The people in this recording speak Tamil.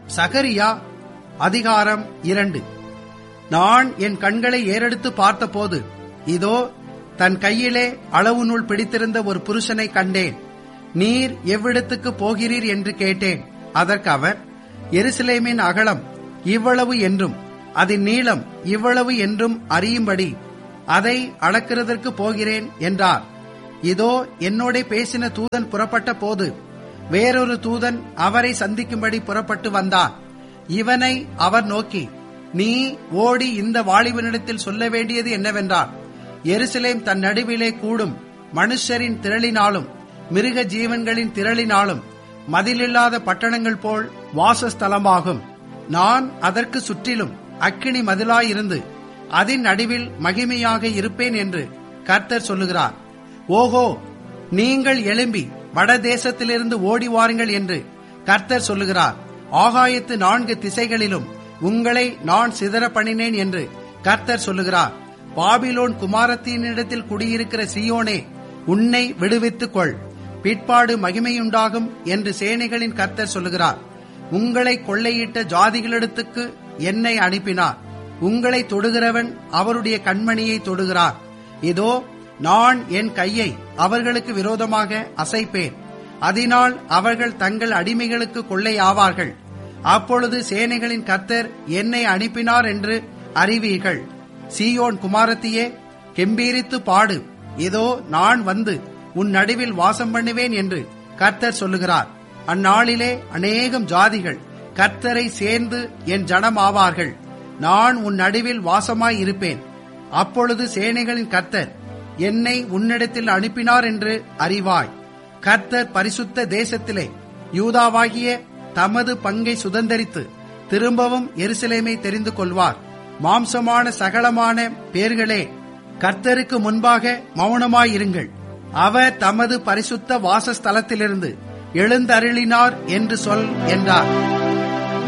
சகரியா அதிகாரம் இரண்டு நான் என் கண்களை ஏறெடுத்து பார்த்தபோது இதோ தன் கையிலே அளவு நூல் பிடித்திருந்த ஒரு புருஷனை கண்டேன் நீர் எவ்விடத்துக்கு போகிறீர் என்று கேட்டேன் அதற்கு அவர் எருசலேமின் அகலம் இவ்வளவு என்றும் அதன் நீளம் இவ்வளவு என்றும் அறியும்படி அதை அளக்கிறதற்கு போகிறேன் என்றார் இதோ என்னோட பேசின தூதன் புறப்பட்ட போது வேறொரு தூதன் அவரை சந்திக்கும்படி புறப்பட்டு வந்தார் இவனை அவர் நோக்கி நீ ஓடி இந்த வாலிபனிடத்தில் சொல்ல வேண்டியது என்னவென்றால் எருசலேம் தன் நடுவிலே கூடும் மனுஷரின் திரளினாலும் மிருக ஜீவன்களின் திரளினாலும் மதிலில்லாத பட்டணங்கள் போல் வாசஸ்தலமாகும் நான் அதற்கு சுற்றிலும் அக்கினி மதிலாயிருந்து அதன் நடுவில் மகிமையாக இருப்பேன் என்று கர்த்தர் சொல்லுகிறார் ஓஹோ நீங்கள் எழும்பி வடதேசத்திலிருந்து ஓடி வாருங்கள் என்று கர்த்தர் சொல்லுகிறார் ஆகாயத்து நான்கு திசைகளிலும் உங்களை நான் சிதற பண்ணினேன் என்று கர்த்தர் சொல்லுகிறார் பாபிலோன் குமாரத்தினிடத்தில் குடியிருக்கிற சியோனே உன்னை விடுவித்துக் கொள் பிற்பாடு மகிமையுண்டாகும் என்று சேனைகளின் கர்த்தர் சொல்லுகிறார் உங்களை கொள்ளையிட்ட ஜாதிகளிடத்துக்கு என்னை அனுப்பினார் உங்களை தொடுகிறவன் அவருடைய கண்மணியை தொடுகிறார் இதோ நான் என் கையை அவர்களுக்கு விரோதமாக அசைப்பேன் அதனால் அவர்கள் தங்கள் அடிமைகளுக்கு கொள்ளையாவார்கள் அப்பொழுது சேனைகளின் கர்த்தர் என்னை அனுப்பினார் என்று அறிவீர்கள் சீயோன் குமாரத்தியே கெம்பீரித்து பாடு இதோ நான் வந்து உன் நடுவில் வாசம் பண்ணுவேன் என்று கர்த்தர் சொல்லுகிறார் அந்நாளிலே அநேகம் ஜாதிகள் கர்த்தரை சேர்ந்து என் ஜனமாவார்கள் நான் உன் நடுவில் வாசமாய் இருப்பேன் அப்பொழுது சேனைகளின் கர்த்தர் என்னை உன்னிடத்தில் அனுப்பினார் என்று அறிவாய் கர்த்தர் பரிசுத்த தேசத்திலே யூதாவாகிய தமது பங்கை சுதந்தரித்து திரும்பவும் எருசலேமை தெரிந்து கொள்வார் மாம்சமான சகலமான பேர்களே கர்த்தருக்கு முன்பாக மௌனமாயிருங்கள் அவர் தமது பரிசுத்த வாசஸ்தலத்திலிருந்து எழுந்தருளினார் என்று சொல் என்றார்